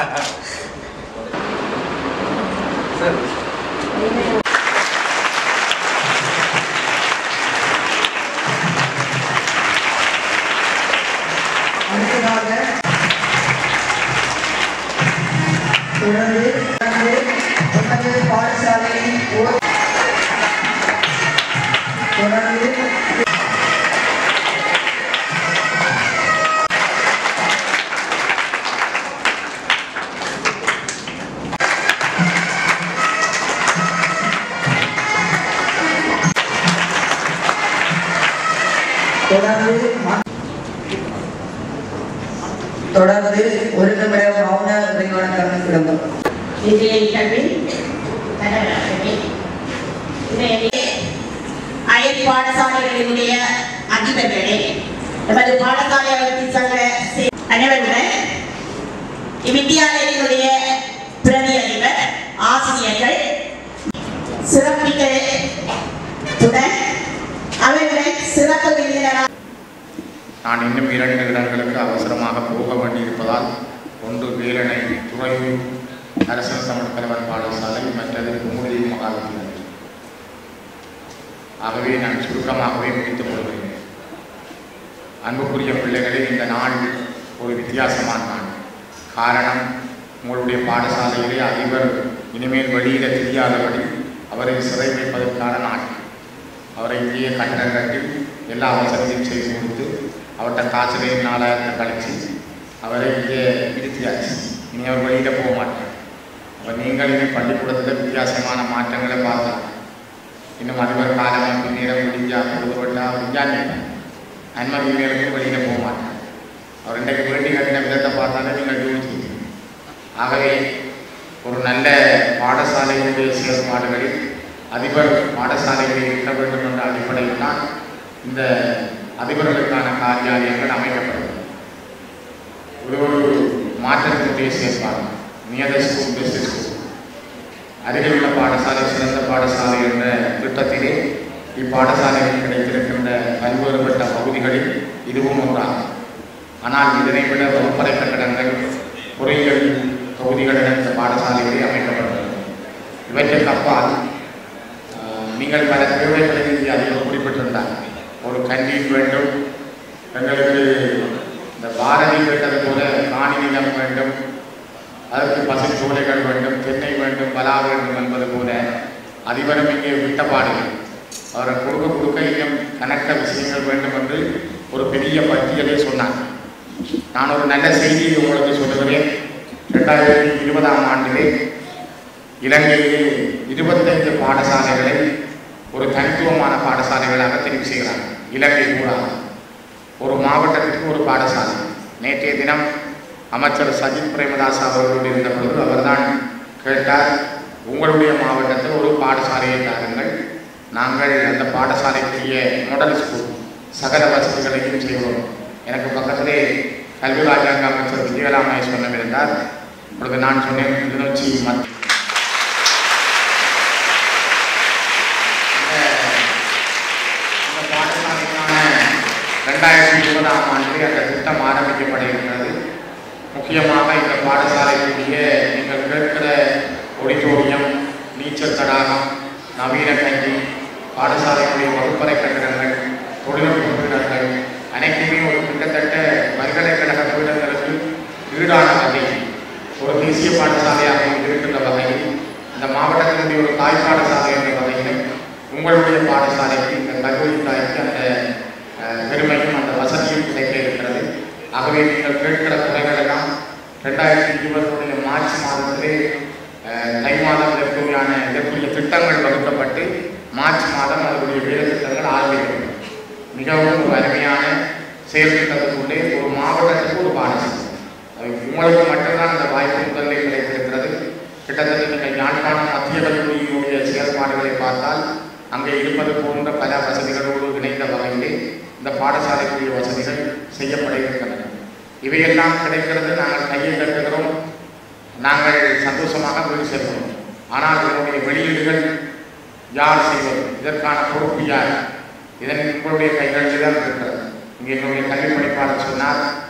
Sir அடுத்ததாக தொடர்ந்து தொடர்ந்து எமது பாடசாலையின் ஓர் தொடர்ந்து தொடர்ந்து ம- தொடர்ந்து ஒரு நிமிட மௌன உரையாடல் விளம்பரம் இன்றைய நிகழ்வில் தலைவர்களே, இன்றைய அயல் பாடசாலைகளினுடைய அதிபர்களே நமது பாடசாலை அமைப்பு சங்க செ- அனைவருடன் இவ்வித்தியாலயத்தினுடைய பிரதி அதிபர் ஆசிரியர்கள் சிறப்பித்துடன் அவர்களுடன் சிறப்பு விருந்தினராக நான் இன்னும் இரண்டு இடங்களுக்கு அவசரமாக போக வேண்டியிருப்பதால் ஒன்று வேலணை துறையூர் அரசன் தமிழ் கலவன் பாடசாலை மற்றது குமுடி மகாவித்தியாலயம் ஆகவே நான் சுருக்கமாகவே முடித்துக் கொள்கிறேன் அன்புக்குரிய பிள்ளைகளே இந்த நாள் ஒரு வித்தியாசமான நாள் காரணம் உங்களுடைய பாடசாலையிலே அதிபர் இனிமேல் வெளியிட தெரியாதபடி அவரை சிறை வைப்பதற்கான நாள் அவரை இங்கேயே கட்டடம் கட்டி எல்லா வசதியும் செய்து கொடுத்து அவர்கிட்ட காய்ச்சலையும் நாலாயிரத்தை கழிச்சு அவரை இங்கே இருத்தியாச்சு இனி அவர் வெளியில் போக மாட்டார் அப்போ நீங்கள் இனி பள்ளிக்கூடத்தில் வித்தியாசமான மாற்றங்களை பார்க்கலாம் இன்னும் அதிபர் காலம் பின்னேரம் முடிஞ்சா பொழுதுபட்டா முடிஞ்சாங்க நன்மை இனிமேலுக்கும் வெளியில் போக மாட்டார் அவர் இன்றைக்கு வேண்டி கட்டின விதத்தை பார்த்தாலே நீங்கள் யோசிச்சு ஆகவே ஒரு நல்ல பாடசாலையினுடைய செயல்பாடுகளில் அதிபர் பாடசாலைகளில் இருக்க வேண்டும் என்ற அடிப்படையில் தான் இந்த அதிபர்களுக்கான காரியாலயங்கள் அமைக்கப்படும் இது ஒரு மாற்றத்தினுடைய செயல்பாடு நியத ஸ்கூல் பெஸ்ட் ஸ்கூல் அருகில் உள்ள பாடசாலை சிறந்த பாடசாலை என்ற திட்டத்திலே இப்பாடசாலையில் கிடைத்திருக்கின்ற பல்வேறுபட்ட பகுதிகளில் இதுவும் ஒன்றாகும் ஆனால் இதனை விட வகுப்பறை கட்டடங்கள் பொறியியல் தொகுதிகளிடம் இந்த பாடசாலைகளில் அமைக்கப்பட்டுள்ளது இவற்றுக்கு அப்பால் ஆஹ், நீங்கள் பல தேவைகளை இங்கே அதிகம் குறிப்பிட்டிருந்தாங்க ஒரு கல்வி வேண்டும் எங்களுக்கு இந்த பாரதி கேட்டது போல காணி நிலம் வேண்டும் அதற்கு பசுச்சோலைகள் வேண்டும் தென்னை வேண்டும் பலா வேண்டும் என்பது போல அதிபரும் இங்கே விட்டபாடுகள் அவரை கொடுக்க கொடுக்க இன்னும் கணக்க விஷயங்கள் வேண்டும் என்று ஒரு பெரிய பட்டியலை சொன்னார் நான் ஒரு நல்ல செய்தியை உங்களுக்கு சொல்லுகிறேன் ரெண்டாயிரத்தி இருபதாம் ஆண்டிலே இலங்கையிலே இருபத்தைந்து பாடசாலைகளை ஒரு தனித்துவமான பாடசாலைகளாக தெரிவு செய்கிறார் இலங்கை பூராக ஒரு மாவட்டத்திற்கு ஒரு பாடசாலை நேற்றைய தினம் அமைச்சர் சஜித் பிரேமதாஸ் அவர்களோடு இருந்த பொழுது அவர்தான் கேட்டார் உங்களுடைய மாவட்டத்தில் ஒரு பாடசாலையை தாருங்கள் நாங்கள் அந்த பாடசாலைக்குரிய மாடல் ஸ்கூல் சகல வசதிகளையும் செய்வோம் எனக்கு பக்கத்திலே கல்வி ராஜாங்க அமைச்சர் விஜயலாமை சொன்னம் இருந்தார் அப்பொழுது நான் சொன்னேன் கிளிநொச்சி மத்திய இந்த பாடசாலைக்கான ரெண்டாயிரத்தி இருபதாம் ஆண்டு அந்த திட்டம் ஆரம்பிக்கப்பட இருக்கிறது முக்கியமாக இந்த பாடசாலைக்குரிய நீங்கள் கேட்கிற ஒடிட்டோரியம் நீச்சல் தடாகம் நவீன கல்வி பாடசாலைக்குரிய வகுப்பறை கட்டடங்கள் தொழில்நுட்ப பீடங்கள் அனைத்துமே ஒரு கிட்டத்தட்ட பல்கலைக்கழக பீடங்களுக்கு ஈடான வகையில் ஒரு தேசிய பாடசாலையாக இருக்கின்ற வகையில் இந்த மாவட்டத்தினுடைய ஒரு தாய் பாடசாலை என்ற வகையில் உங்களுடைய பாடசாலைக்கு இந்த கல்லூரி தாய்க்கு அந்த அஹ், பெருமையும் அந்த வசதியும் கிடைக்க இருக்கிறது ஆகவே நீங்கள் கேட்கிற குறைகள் எல்லாம் ரெண்டாயிரத்தி இருபதுடைய மார்ச் மாதத்திலே அஹ், தை மாதம் இதற்குரியான இதற்குரிய திட்டங்கள் வகுக்கப்பட்டு மார்ச் மாதம் அதனுடைய வேலை திட்டங்கள் ஆரம்பிக்கப்படும் மிகவும் ஒரு அருமையான செயல் திட்டத்துக்குள்ளே ஒரு மாவட்டத்துக்கு ஒரு பாடசாலை அது உங்களுக்கு மட்டும்தான் அந்த வாய்ப்பு முதலில் கிடைத்திருக்கிறது கிட்டத்தட்ட நீங்கள் யாழ்ப்பாணம் மத்திய கல்லூரியினுடைய செயல்பாடுகளை பார்த்தால் அங்கே இருப்பது போன்ற பல வசதிகளோடு இணைந்த வகையிலே இந்த பாடசாலைக்குரிய வசதிகள் செய்யப்பட இருக்கின்றன இவையெல்லாம் கிடைக்கிறது நாங்கள் கையை கட்டுகிறோம் நாங்கள் சந்தோஷமாக வீடு செல்கிறோம் ஆனால் இதனுடைய வெளியீடுகள் யார் செய்வது இதற்கான பொறுப்பு யார் இதன் உங்களுடைய கைகளில் தான் இருக்கிறது இங்கே என்னுடைய கல்வி பணிப்பாளர் சொன்னார்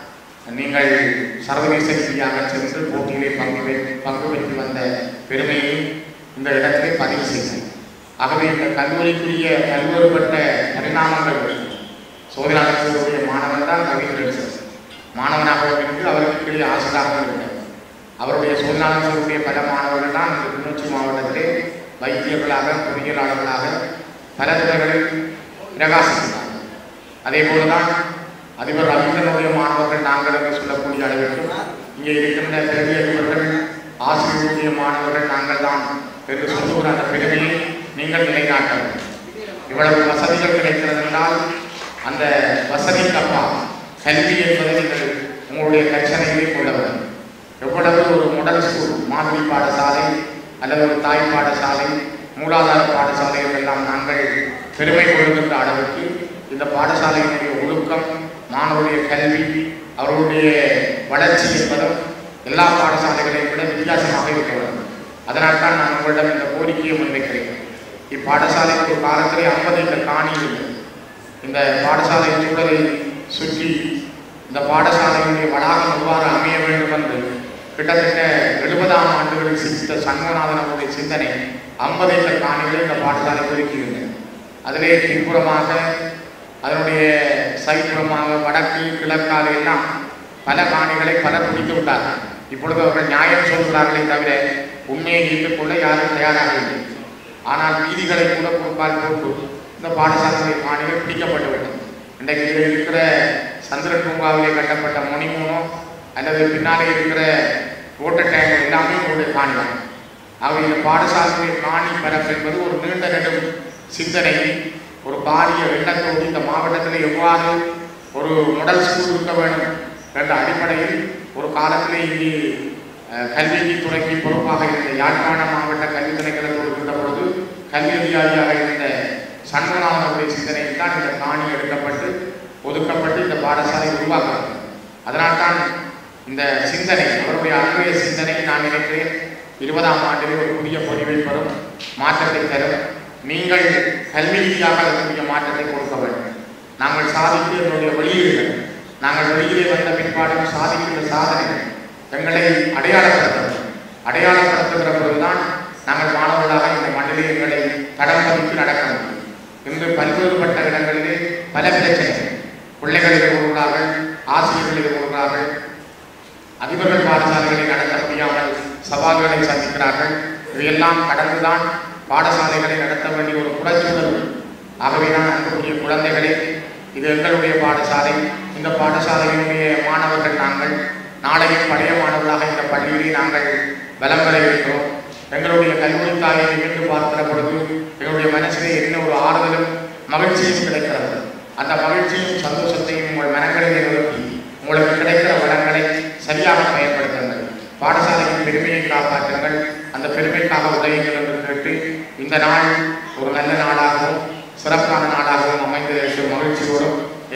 நீங்கள் சர்வதேச ரீதியாக சென்று போட்டியிலே பங்கு பெ- பங்கு பெற்று வந்த பெருமையை இந்த இடத்திலே பதிவு செய்தேன் ஆகவே இந்த கல்லூரிக்குரிய பல்வேறுபட்ட பரிணாமங்கள் உள்ளன. சோதனாளர்களுடைய மாணவன் தான் கவிஞர் மாணவனாக இருந்து அவருக்கு கீழே ஆசிரியராக இருந்தார் அவருடைய சோதனாளர்களுடைய பல மாணவர்கள் தான் இந்த கிளிநொச்சி மாவட்டத்திலே வைத்தியர்களாக பொறியியலாளர்களாக பல துறைகளில் பிரகாசிக்கிறார்கள் அதே போலதான் அதிபர் ரவீந்திரனுடைய மாணவர்கள் நாங்கள் என்று சொல்லக்கூடிய அளவிற்கு இங்கே இருக்கின்ற பெரிய அதிபர்கள் ஆசிரியருடைய மாணவர்கள் நாங்கள் தான் என்று சொல்லுகிற அந்த பெருமையை நீங்கள் நிலைநாட்ட வேண்டும் இவ்வளவு வசதிகள் கிடைக்கிறது என்றால் அந்த வசதிக்கு அப்பா கல்வி என்பதை நீங்கள் உங்களுடைய கச்சனையிலே கொள்ள வேண்டும் எவ்வளவு ஒரு முதல் ஸ்கூல் மாதிரி பாடசாலை அல்லது ஒரு தாய் பாடசாலை மூலாதார பாடசாலைகள் எல்லாம் நாங்கள் பெருமை கொள்கின்ற அளவுக்கு இந்த பாடசாலையினுடைய ஒழுக்கம் மாணவருடைய கல்வி அவர்களுடைய வளர்ச்சி என்பதும் எல்லா பாடசாலைகளையும் விட வித்தியாசமாக இருக்க வேண்டும் அதனால் தான் நான் உங்களிடம் இந்த கோரிக்கையை முன்வைக்கிறேன் இப்பாடசாலைக்கு ஒரு காலத்திலே ஐம்பது ஏக்கர் காணி இருந்தது இந்த பாடசாலை சூழலை சுற்றி இந்த பாடசாலையினுடைய வளாகம் எவ்வாறு அமைய வேண்டும் என்று கிட்டத்தட்ட எழுபதாம் ஆண்டுகளில் சிந்தித்த சண்முகநாதன் அவருடைய சிந்தனை ஐம்பது ஏக்கர் காணிகளை இந்த பாடசாலை ஒதுக்கியிருந்தது அதிலே பின்புறமாக அதனுடைய சைப்புறமாக வடக்கு கிழக்கால எல்லாம் பல காணிகளை பலர் பிடித்து விட்டார்கள் இப்பொழுது அவர்கள் நியாயம் சொல்கிறார்களே தவிர உண்மையை ஏற்றுக்கொள்ள யாரும் தயாராக இல்லை ஆனால் வீதிகளை கூட பொறுப்பால் போட்டு இந்த பாடசாலை காணிகள் பிடிக்கப்பட்டுவிட்டது இன்றைக்கு இதில் இருக்கிற சந்திரன் பூங்காவிலே கட்டப்பட்ட மணிமூனோ அல்லது பின்னாலே இருக்கிற ஓட்ட டேங்க் எல்லாமே உங்களுடைய காணிகள் ஆகவே இந்த பாடசாலையுடைய காணி பரப்பு என்பது ஒரு நீண்ட நெடும் சிந்தனை ஒரு பாரிய எண்ணத்தோடு இந்த மாவட்டத்தில் எவ்வாறு ஒரு முதல் ஸ்கூல் இருக்க வேண்டும் என்ற அடிப்படையில் ஒரு காலத்திலே இங்கே அஹ், கல்வி துறைக்கு பொறுப்பாக இருந்த யாழ்ப்பாண மாவட்ட கல்வி திணைக்களத்தோடு இருந்த பொழுது கல்வி அதிகாரியாக இருந்த சண்முகநாதனுடைய சிந்தனையில் தான் இந்த காணி எடுக்கப்பட்டு ஒதுக்கப்பட்டு இந்த பாடசாலை உருவாக்கப்பட்டது அதனால்தான் இந்த சிந்தனை அவருடைய அன்றைய சிந்தனை நான் நினைக்கிறேன் இருபதாம் ஆண்டிலே ஒரு புதிய பொறிவை பெறும் மாற்றத்தை தரும் நீங்கள் கல்வி ரீதியாக அதற்குரிய மாற்றத்தை கொடுக்க வேண்டும் நாங்கள் சாதித்து என்னுடைய வெளியீடுகள் நாங்கள் வெளியிலே வந்த பிற்பாடு சாதிக்கின்ற சாதனைகள் எங்களை அடையாளப்படுத்த வேண்டும் அடையாளப்படுத்துகிற பொழுதுதான் நாங்கள் மாணவர்களாக இந்த மண்ணிலே எங்களை தடம் பதித்து நடக்க முடியும் இன்று பல்வேறுபட்ட இடங்களிலே பல பிரச்சனைகள் பிள்ளைகள் எதிர்கொள்கிறார்கள் ஆசிரியர்கள் எதிர்கொள்கிறார்கள் அதிபர்கள் பாடசாலைகளை நடத்த முடியாமல் சவால்களை சந்திக்கிறார்கள் இவையெல்லாம் கடந்துதான் பாடசாலைகளை நடத்த வேண்டிய ஒரு புறச்சூழல் உள்ளது. ஆகவே தான் அன்புக்குரிய குழந்தைகளே இது எங்களுடைய பாடசாலை இந்த பாடசாலையினுடைய மாணவர்கள் நாங்கள் நாளையும் பழைய மாணவர்களாக இந்த பள்ளியிலே நாங்கள் பலம் பெற இருக்கிறோம் எங்களுடைய கல்லூரி தாயை நின்று பார்க்கிற பொழுது எங்களுடைய மனசிலே என்ன ஒரு ஆறுதலும் மகிழ்ச்சியும் கிடைக்கிறது அந்த மகிழ்ச்சியும் சந்தோஷத்தையும் உங்கள் மனங்களிலே